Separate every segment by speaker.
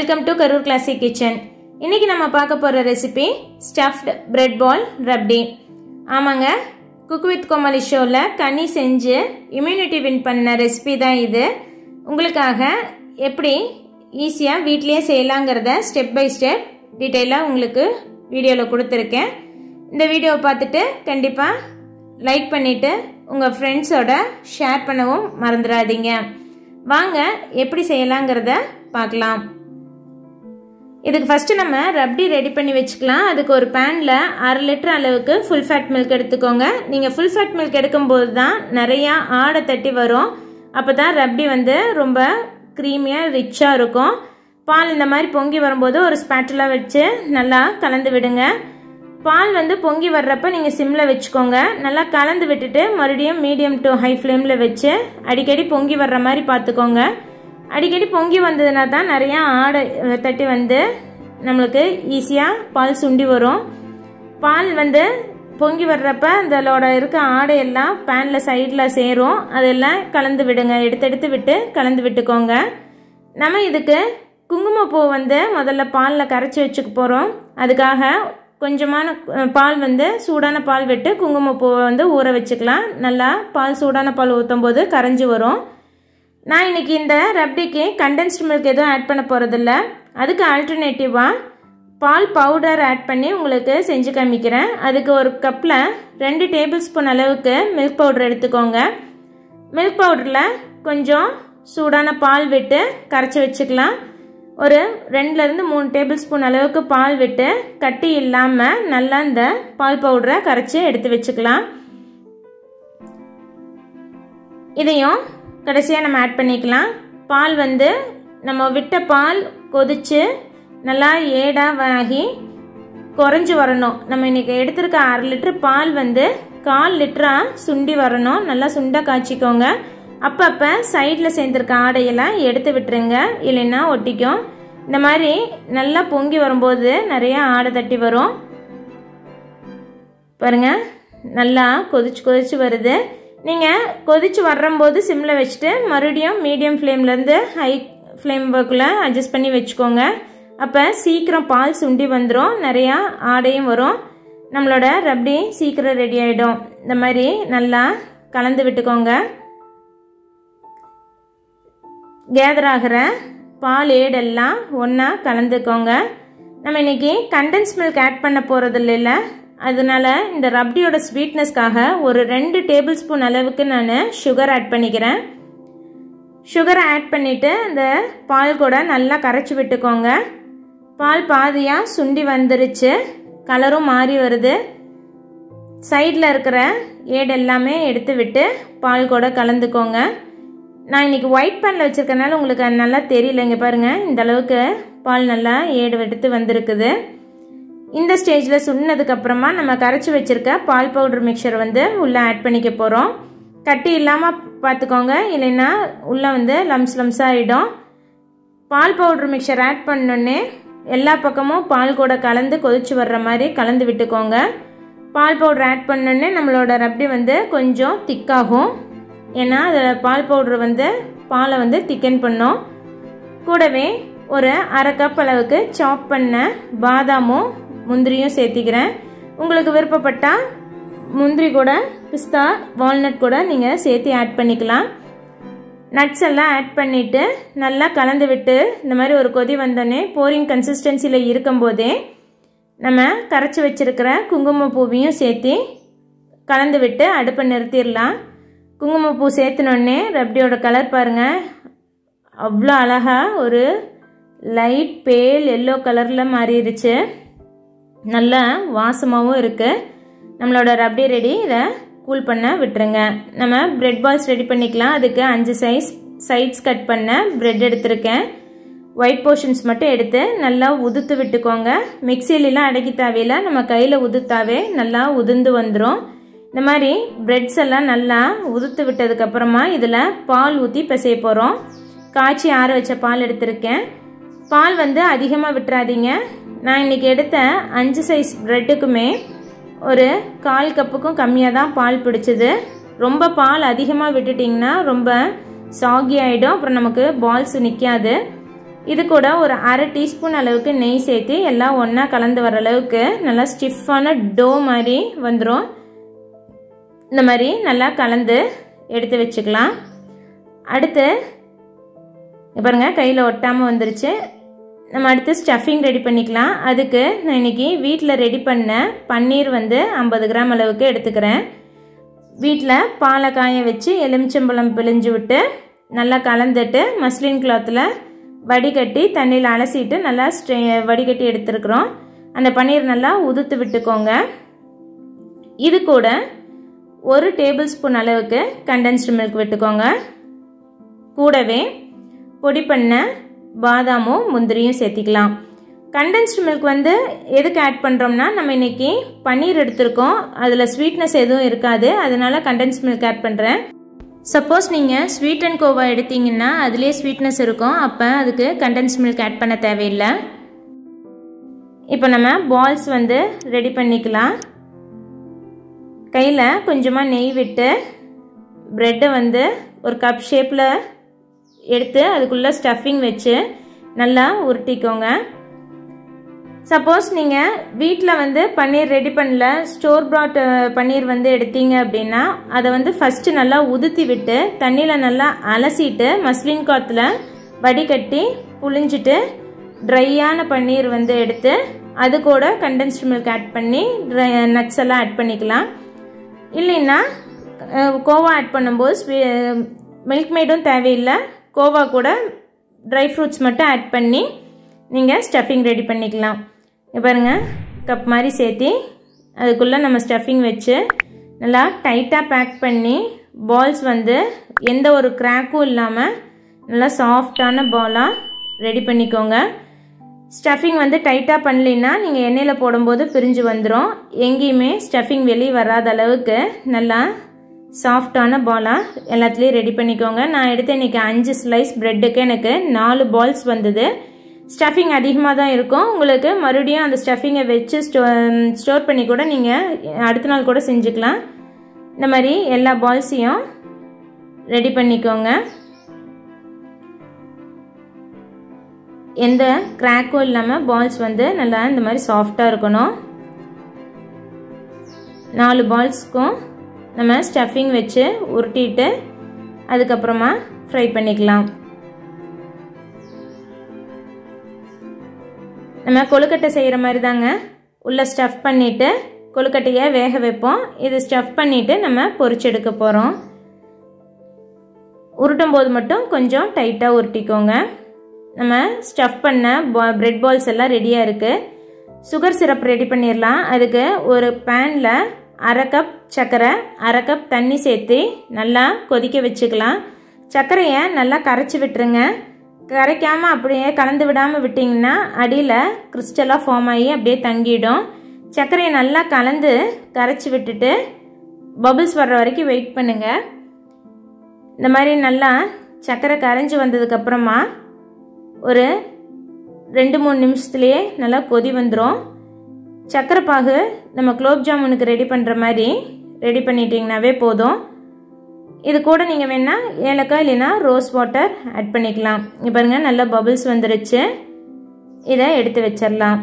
Speaker 1: welcome to Karur classic kitchen இன்னைக்கு நம்ம பார்க்க போகிற recipe stuffed bread ball rabdi ஆமாங்க குக் வித் கோமாளி ஷோவில் கனி செஞ்சு இம்யூனிட்டி வின் பண்ண ரெசிபி தான் இது உங்களுக்காக எப்படி ஈஸியாக வீட்லேயே செய்யலாங்கிறத ஸ்டெப் பை ஸ்டெப் டீட்டெயிலாக உங்களுக்கு வீடியோவில் கொடுத்துருக்கேன் இந்த வீடியோவை பார்த்துட்டு கண்டிப்பாக லைக் பண்ணிவிட்டு உங்கள் ஃப்ரெண்ட்ஸோட ஷேர் பண்ணவும் மறந்துடாதீங்க வாங்க எப்படி செய்யலாங்கிறத பார்க்கலாம் இதுக்கு ஃபஸ்ட்டு நம்ம ரப்டி ரெடி பண்ணி வச்சுக்கலாம் அதுக்கு ஒரு பேனில் அரை லிட்டர் அளவுக்கு ஃபுல் ஃபேட் மில்க் எடுத்துக்கோங்க நீங்கள் ஃபுல் ஃபேட் மில்க் எடுக்கும்போது தான் நிறையா ஆடை தட்டி வரும் அப்போ தான் ரப்டி வந்து ரொம்ப க்ரீமியாக ரிச்சாக இருக்கும் பால் இந்த மாதிரி பொங்கி வரும்போது ஒரு ஸ்பேட்டலாக வச்சு நல்லா கலந்து விடுங்க பால் வந்து பொங்கி வர்றப்ப நீங்கள் சிம்மில் வச்சுக்கோங்க நல்லா கலந்து விட்டுட்டு மறுபடியும் மீடியம் டு ஹை ஃப்ளேமில் வச்சு அடிக்கடி பொங்கி வர்ற மாதிரி பார்த்துக்கோங்க அடிக்கடி பொங்கி வந்ததுனா தான் நிறையா ஆடை தட்டி வந்து நம்மளுக்கு ஈஸியாக பால் சுண்டி வரும் பால் வந்து பொங்கி வர்றப்ப அதோட இருக்க ஆடையெல்லாம் பேனில் சைடில் சேரும் அதெல்லாம் கலந்து விடுங்க எடுத்து எடுத்து விட்டு கலந்து விட்டுக்கோங்க நம்ம இதுக்கு குங்குமப்பூ வந்து முதல்ல பாலில் கரைச்சி வச்சுக்க போகிறோம் அதுக்காக கொஞ்சமான பால் வந்து சூடான பால் விட்டு குங்குமப்பூவை வந்து ஊற வச்சுக்கலாம் நல்லா பால் சூடான பால் ஊற்றும் போது கரைஞ்சி வரும் நான் இன்றைக்கி இந்த ரப்டிக்கு கண்டென்ஸ்டு மில்க் எதுவும் ஆட் பண்ண போகிறதில்ல அதுக்கு ஆல்டர்னேட்டிவாக பால் பவுடர் ஆட் பண்ணி உங்களுக்கு செஞ்சு காமிக்கிறேன் அதுக்கு ஒரு கப்பில் ரெண்டு டேபிள் ஸ்பூன் அளவுக்கு மில்க் பவுடர் எடுத்துக்கோங்க மில்க் பவுடரில் கொஞ்சம் சூடான பால் விட்டு கரைச்சி வச்சுக்கலாம் ஒரு ரெண்டுலேருந்து மூணு டேபிள் ஸ்பூன் அளவுக்கு பால் விட்டு கட்டி இல்லாமல் நல்லா இந்த பால் பவுடரை கரைச்சி எடுத்து வச்சுக்கலாம் இதையும் கடைசியாக நம்ம ஆட் பண்ணிக்கலாம் பால் வந்து நம்ம விட்ட பால் கொதித்து நல்லா ஏடாக ஆகி குறைஞ்சி வரணும் நம்ம இன்றைக்கி எடுத்திருக்க அரை லிட்டர் பால் வந்து கால் லிட்டராக சுண்டி வரணும் நல்லா சுண்டாக காய்ச்சிக்கோங்க அப்பப்போ சைடில் சேர்ந்துருக்க ஆடையெல்லாம் எடுத்து விட்டுருங்க இல்லைன்னா ஒட்டிக்கும் இந்த மாதிரி நல்லா பொங்கி வரும்போது நிறையா ஆடை தட்டி வரும் பாருங்கள் நல்லா கொதிச்சு கொதிச்சு வருது நீங்கள் கொதிச்சு வர்றம்போது சிம்மில் வச்சுட்டு மறுபடியும் மீடியம் ஃப்ளேம்லேருந்து ஹை ஃப்ளேம் ஒர்க்கில் அட்ஜஸ்ட் பண்ணி வச்சுக்கோங்க அப்போ சீக்கிரம் பால் சுண்டி வந்துடும் நிறையா ஆடையும் வரும் நம்மளோட ரப்டி சீக்கிரம் ரெடி ஆகிடும் இந்த மாதிரி நல்லா கலந்து விட்டுக்கோங்க கேதர் ஆகிற பால் ஏடெல்லாம் ஒன்றா கலந்துக்கோங்க நம்ம இன்றைக்கி கண்டென்ஸ் மில்க் ஆட் பண்ண போகிறது இல்லைல்ல அதனால இந்த ரப்டியோட ஸ்வீட்னஸ்க்காக ஒரு ரெண்டு டேபிள் ஸ்பூன் அளவுக்கு நான் சுகர் ஆட் பண்ணிக்கிறேன் சுகரை ஆட் பண்ணிவிட்டு இந்த பால் கூட நல்லா கரைச்சி விட்டுக்கோங்க பால் பாதியாக சுண்டி வந்துருச்சு கலரும் மாறி வருது சைடில் இருக்கிற ஏடு எல்லாமே எடுத்து விட்டு பால் கூட கலந்துக்கோங்க நான் இன்றைக்கி ஒயிட் பேனில் வச்சுருக்கனால உங்களுக்கு நல்லா தெரியல இங்கே பாருங்கள் இந்த அளவுக்கு பால் நல்லா ஏடு எடுத்து வந்திருக்குது இந்த ஸ்டேஜில் சுண்ணதுக்கப்புறமா நம்ம கரைச்சி வச்சுருக்க பால் பவுடர் மிக்சர் வந்து உள்ளே ஆட் பண்ணிக்க போகிறோம் கட்டி இல்லாமல் பார்த்துக்கோங்க இல்லைன்னா உள்ளே வந்து லம்ஸ் லம்ஸாக ஆகிடும் பால் பவுடர் மிக்சர் ஆட் பண்ணோன்னே எல்லா பக்கமும் பால் கூட கலந்து கொதிச்சு வர்ற மாதிரி கலந்து விட்டுக்கோங்க பால் பவுடர் ஆட் பண்ணோன்னே நம்மளோட ரப்டி வந்து கொஞ்சம் திக்காகும் ஏன்னா அதில் பால் பவுட்ரு வந்து பாலை வந்து திக்கன் பண்ணும் கூடவே ஒரு அரை கப் அளவுக்கு சாப் பண்ண பாதாமும் முந்திரியும் சேர்த்திக்கிறேன் உங்களுக்கு விருப்பப்பட்டால் முந்திரி கூட பிஸ்தா வால்நட் கூட நீங்கள் சேர்த்து ஆட் பண்ணிக்கலாம் நட்ஸ் எல்லாம் ஆட் பண்ணிவிட்டு நல்லா கலந்து விட்டு இந்த மாதிரி ஒரு கொதி வந்தோடனே போரிங் கன்சிஸ்டன்சியில் இருக்கும்போதே நம்ம கரைச்சி வச்சுருக்கிற குங்குமப்பூவையும் சேர்த்து கலந்து விட்டு அடுப்பை நிறுத்திடலாம் குங்குமப்பூ சேர்த்துனோடனே ரப்டியோட கலர் பாருங்கள் அவ்வளோ அழகாக ஒரு லைட் பேல் எல்லோ கலரில் மாறிடுச்சு நல்லா வாசமாகவும் இருக்குது நம்மளோட ரப்டி ரெடி இதை கூல் பண்ண விட்டுருங்க நம்ம பிரெட் பால்ஸ் ரெடி பண்ணிக்கலாம் அதுக்கு அஞ்சு சைஸ் சைட்ஸ் கட் பண்ண பிரெட் எடுத்திருக்கேன் ஒயிட் போர்ஷன்ஸ் மட்டும் எடுத்து நல்லா உதுத்து விட்டுக்கோங்க மிக்சிலெலாம் அடக்கி தேவையில்ல நம்ம கையில் உதுத்தாவே நல்லா உதிர்ந்து வந்துடும் இந்த மாதிரி பிரெட்ஸ் எல்லாம் நல்லா உதுத்து விட்டதுக்கப்புறமா இதில் பால் ஊற்றி பிசைய போகிறோம் காய்ச்சி ஆற வச்ச பால் எடுத்திருக்கேன் பால் வந்து அதிகமாக விட்டுறாதீங்க நான் இன்றைக்கி எடுத்த அஞ்சு சைஸ் ப்ரெட்டுக்குமே ஒரு கால் கப்புக்கும் கம்மியாக தான் பால் பிடிச்சது ரொம்ப பால் அதிகமாக விட்டுட்டிங்கன்னா ரொம்ப சாகி ஆகிடும் அப்புறம் நமக்கு பால்ஸ் நிற்காது இது கூட ஒரு அரை டீஸ்பூன் அளவுக்கு நெய் சேர்த்து எல்லாம் ஒன்றா கலந்து வர அளவுக்கு நல்லா ஸ்டிஃபான டோ மாதிரி வந்துடும் இந்த மாதிரி நல்லா கலந்து எடுத்து வச்சுக்கலாம் அடுத்து பாருங்கள் கையில் ஒட்டாமல் வந்துருச்சு நம்ம அடுத்து ஸ்டஃபிங் ரெடி பண்ணிக்கலாம் அதுக்கு நான் இன்றைக்கி வீட்டில் ரெடி பண்ண பன்னீர் வந்து ஐம்பது கிராம் அளவுக்கு எடுத்துக்கிறேன் வீட்டில் பாலை காய வச்சு எலுமிச்சம்பழம் பிழிஞ்சு விட்டு நல்லா கலந்துட்டு மஸ்லின் கிளாத்தில் வடிகட்டி தண்ணியில் அலசிட்டு நல்லா ஸ்ட்ரெ வடிகட்டி எடுத்துருக்குறோம் அந்த பன்னீர் நல்லா உதுத்து விட்டுக்கோங்க இது கூட ஒரு டேபிள் ஸ்பூன் அளவுக்கு கண்டென்ஸ்டு மில்க் விட்டுக்கோங்க கூடவே பொடி பண்ண பாதாமும் முந்திரியும் சேர்த்திக்கலாம் கண்டென்ஸ்டு மில்க் வந்து எதுக்கு ஆட் பண்ணுறோம்னா நம்ம இன்றைக்கி பன்னீர் எடுத்திருக்கோம் அதில் ஸ்வீட்னஸ் எதுவும் இருக்காது அதனால கண்டென்ஸ் மில்க் ஆட் பண்ணுறேன் சப்போஸ் நீங்கள் ஸ்வீட் அண்ட் கோவா எடுத்தீங்கன்னா அதுலேயே ஸ்வீட்னஸ் இருக்கும் அப்போ அதுக்கு கண்டென்ஸ் மில்க் ஆட் பண்ண தேவையில்லை இப்போ நம்ம பால்ஸ் வந்து ரெடி பண்ணிக்கலாம் கையில் கொஞ்சமாக நெய் விட்டு ப்ரெட்டை வந்து ஒரு கப் ஷேப்பில் எடுத்து அதுக்குள்ளே ஸ்டஃபிங் வச்சு நல்லா உருட்டிக்கோங்க சப்போஸ் நீங்கள் வீட்டில் வந்து பன்னீர் ரெடி பண்ணல ஸ்டோர் ப்ராட் பன்னீர் வந்து எடுத்தீங்க அப்படின்னா அதை வந்து ஃபஸ்ட்டு நல்லா உதுத்தி விட்டு தண்ணியில் நல்லா அலசிட்டு மஸ்லின் காத்தில் வடிகட்டி புழிஞ்சிட்டு ட்ரையான பன்னீர் வந்து எடுத்து அது கூட கண்டென்ஸ்டு மில்க் ஆட் பண்ணி ட்ரை நட்ஸ் எல்லாம் ஆட் பண்ணிக்கலாம் இல்லைன்னா கோவா ஆட் பண்ணும்போது மில்க் மேடும் தேவையில்லை கோவா கூட ட்ரை ஃப்ரூட்ஸ் மட்டும் ஆட் பண்ணி நீங்கள் ஸ்டஃபிங் ரெடி பண்ணிக்கலாம் பாருங்கள் கப் மாதிரி சேர்த்தி அதுக்குள்ளே நம்ம ஸ்டஃபிங் வச்சு நல்லா டைட்டாக பேக் பண்ணி பால்ஸ் வந்து எந்த ஒரு க்ராக்கும் இல்லாமல் நல்லா சாஃப்டான பாலாக ரெடி பண்ணிக்கோங்க ஸ்டஃபிங் வந்து டைட்டாக பண்ணலைன்னா நீங்கள் எண்ணெயில் போடும்போது பிரிஞ்சு வந்துடும் எங்கேயுமே ஸ்டஃபிங் வெளியே வராத அளவுக்கு நல்லா சாஃப்டான பாலாக எல்லாத்துலேயும் ரெடி பண்ணிக்கோங்க நான் எடுத்த இன்றைக்கி அஞ்சு ஸ்லைஸ் ப்ரெட்டுக்கு எனக்கு நாலு பால்ஸ் வந்தது ஸ்டஃபிங் அதிகமாக தான் இருக்கும் உங்களுக்கு மறுபடியும் அந்த ஸ்டஃபிங்கை வச்சு ஸ்டோ ஸ்டோர் பண்ணி கூட நீங்கள் அடுத்த நாள் கூட செஞ்சுக்கலாம் இந்த மாதிரி எல்லா பால்ஸையும் ரெடி பண்ணிக்கோங்க எந்த கிராக்கும் இல்லாமல் பால்ஸ் வந்து நல்லா இந்த மாதிரி சாஃப்டாக இருக்கணும் நாலு பால்ஸ்க்கும் நம்ம ஸ்டஃபிங் வச்சு உருட்டிட்டு அதுக்கப்புறமா ஃப்ரை பண்ணிக்கலாம் நம்ம கொழுக்கட்டை செய்கிற மாதிரி தாங்க உள்ளே ஸ்டஃப் பண்ணிவிட்டு கொழுக்கட்டையை வேக வைப்போம் இது ஸ்டஃப் பண்ணிவிட்டு நம்ம பொரிச்செடுக்க போகிறோம் உருட்டும் போது மட்டும் கொஞ்சம் டைட்டாக உருட்டிக்கோங்க நம்ம ஸ்டஃப் பண்ண பா ப்ரெட் பால்ஸ் எல்லாம் ரெடியாக இருக்குது சுகர் சிரப் ரெடி பண்ணிடலாம் அதுக்கு ஒரு பேனில் அரை கப் சர்க்கரை அரை கப் தண்ணி சேர்த்து நல்லா கொதிக்க வச்சுக்கலாம் சர்க்கரையை நல்லா கரைச்சி விட்டுருங்க கரைக்காமல் அப்படியே கலந்து விடாமல் விட்டிங்கன்னா அடியில் கிறிஸ்டலாக ஃபார்ம் ஆகி அப்படியே தங்கிடும் சர்க்கரையை நல்லா கலந்து கரைச்சி விட்டுட்டு பபிள்ஸ் வர்ற வரைக்கும் வெயிட் பண்ணுங்கள் இந்த மாதிரி நல்லா சர்க்கரை கரைஞ்சி வந்ததுக்கப்புறமா ஒரு ரெண்டு மூணு நிமிஷத்துலேயே நல்லா கொதி வந்துடும் சர்க்கரை பாகு நம்ம குலோப் ஜாமுனுக்கு ரெடி பண்ணுற மாதிரி ரெடி பண்ணிட்டீங்கனாவே போதும் இது கூட நீங்கள் வேணால் ஏலக்காய் இல்லைன்னா ரோஸ் வாட்டர் ஆட் பண்ணிக்கலாம் இங்கே பாருங்கள் நல்லா பபிள்ஸ் வந்துருச்சு இதை எடுத்து வச்சிடலாம்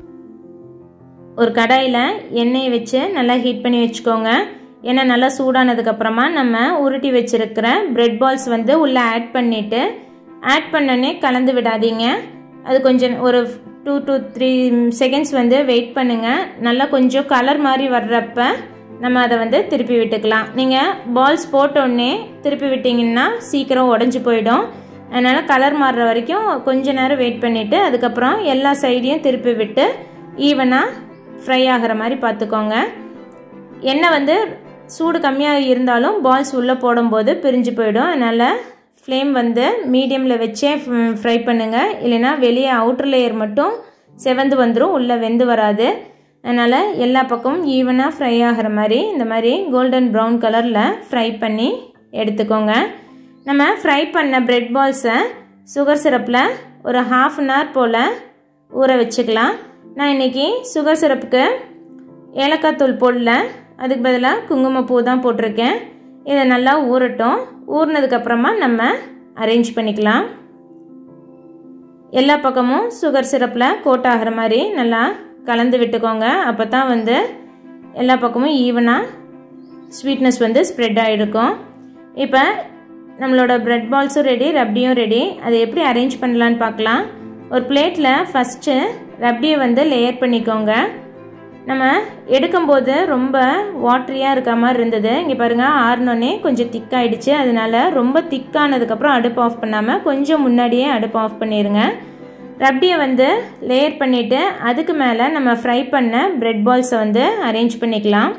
Speaker 1: ஒரு கடாயில் எண்ணெயை வச்சு நல்லா ஹீட் பண்ணி வச்சுக்கோங்க எண்ணெய் நல்லா சூடானதுக்கப்புறமா நம்ம உருட்டி வச்சுருக்கிற ப்ரெட் பால்ஸ் வந்து உள்ளே ஆட் பண்ணிவிட்டு ஆட் பண்ணோடனே கலந்து விடாதீங்க அது கொஞ்சம் ஒரு டூ டு த்ரீ செகண்ட்ஸ் வந்து வெயிட் பண்ணுங்கள் நல்லா கொஞ்சம் கலர் மாதிரி வர்றப்ப நம்ம அதை வந்து திருப்பி விட்டுக்கலாம் நீங்கள் பால்ஸ் போட்டோடனே திருப்பி விட்டிங்கன்னா சீக்கிரம் உடஞ்சி போயிடும் அதனால் கலர் மாறுற வரைக்கும் கொஞ்ச நேரம் வெயிட் பண்ணிவிட்டு அதுக்கப்புறம் எல்லா சைடையும் திருப்பி விட்டு ஈவனாக ஃப்ரை ஆகிற மாதிரி பார்த்துக்கோங்க எண்ணெய் வந்து சூடு கம்மியாக இருந்தாலும் பால்ஸ் உள்ளே போடும்போது பிரிஞ்சு போயிடும் அதனால் ஃப்ளேம் வந்து மீடியமில் வச்சே ஃப்ரை பண்ணுங்கள் இல்லைன்னா வெளியே அவுட்டர் லேயர் மட்டும் செவந்து வந்துடும் உள்ளே வெந்து வராது அதனால் எல்லா பக்கமும் ஈவனாக ஃப்ரை ஆகிற மாதிரி இந்த மாதிரி கோல்டன் ப்ரௌன் கலரில் ஃப்ரை பண்ணி எடுத்துக்கோங்க நம்ம ஃப்ரை பண்ண ப்ரெட் பால்ஸை சுகர் சிரப்பில் ஒரு ஹாஃப் அன் ஹவர் போல் ஊற வச்சுக்கலாம் நான் இன்றைக்கி சுகர் சிரப்புக்கு ஏலக்காய் தூள் போடல அதுக்கு பதிலாக குங்குமப்பூ தான் போட்டிருக்கேன் இதை நல்லா ஊறட்டும் ஊறினதுக்கப்புறமா நம்ம அரேஞ்ச் பண்ணிக்கலாம் எல்லா பக்கமும் சுகர் சிரப்பில் கோட் ஆகிற மாதிரி நல்லா கலந்து விட்டுக்கோங்க அப்போ தான் வந்து எல்லா பக்கமும் ஈவனாக ஸ்வீட்னஸ் வந்து ஸ்ப்ரெட் ஆகிருக்கும் இப்போ நம்மளோட ப்ரெட் பால்ஸும் ரெடி ரப்டியும் ரெடி அதை எப்படி அரேஞ்ச் பண்ணலான்னு பார்க்கலாம் ஒரு பிளேட்டில் ஃபஸ்ட்டு ரப்டியை வந்து லேயர் பண்ணிக்கோங்க நம்ம எடுக்கும்போது ரொம்ப வாட்ரியாக இருக்க மாதிரி இருந்தது இங்கே பாருங்கள் ஆறினோடனே கொஞ்சம் திக்காயிடுச்சு அதனால ரொம்ப திக்கானதுக்கப்புறம் அடுப்பு ஆஃப் பண்ணாமல் கொஞ்சம் முன்னாடியே அடுப்பு ஆஃப் பண்ணிடுங்க ரப்டியை வந்து லேயர் பண்ணிவிட்டு அதுக்கு மேலே நம்ம ஃப்ரை பண்ண ப்ரெட் பால்ஸை வந்து அரேஞ்ச் பண்ணிக்கலாம்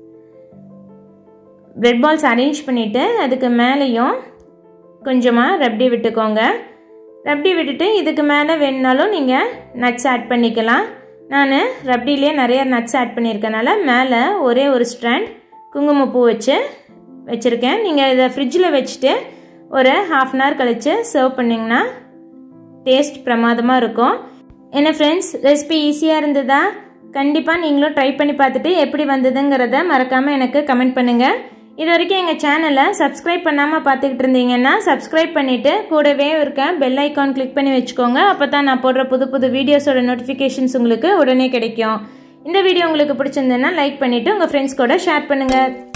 Speaker 1: ப்ரெட் பால்ஸ் அரேஞ்ச் பண்ணிவிட்டு அதுக்கு மேலேயும் கொஞ்சமாக ரப்டி விட்டுக்கோங்க ரப்டி விட்டுட்டு இதுக்கு மேலே வேணுனாலும் நீங்கள் நட்ஸ் ஆட் பண்ணிக்கலாம் நான் ரப்டிலேயே நிறைய நட்ஸ் ஆட் பண்ணியிருக்கனால மேலே ஒரே ஒரு ஸ்ட்ராண்ட் குங்குமப்பூ வச்சு வச்சுருக்கேன் நீங்கள் இதை ஃப்ரிட்ஜில் வச்சுட்டு ஒரு ஹாஃப் அன் ஹவர் கழித்து சர்வ் பண்ணிங்கன்னா டேஸ்ட் பிரமாதமாக இருக்கும் என்ன ஃப்ரெண்ட்ஸ் ரெசிபி ஈஸியாக இருந்ததா கண்டிப்பாக நீங்களும் ட்ரை பண்ணி பார்த்துட்டு எப்படி வந்ததுங்கிறத மறக்காமல் எனக்கு கமெண்ட் பண்ணுங்கள் இது வரைக்கும் எங்கள் சேனலை சப்ஸ்கிரைப் பண்ணாமல் பார்த்துக்கிட்டு இருந்தீங்கன்னா சப்ஸ்கிரைப் பண்ணிவிட்டு கூடவே இருக்க பெல் ஐக்கான் கிளிக் பண்ணி வச்சுக்கோங்க அப்போ தான் நான் போடுற புது புது வீடியோஸோட நோட்டிஃபிகேஷன்ஸ் உங்களுக்கு உடனே கிடைக்கும் இந்த வீடியோ உங்களுக்கு பிடிச்சிருந்ததுன்னா லைக் பண்ணிவிட்டு உங்கள் ஃப்ரெண்ட்ஸ் கூட ஷேர் பண்ணுங்கள்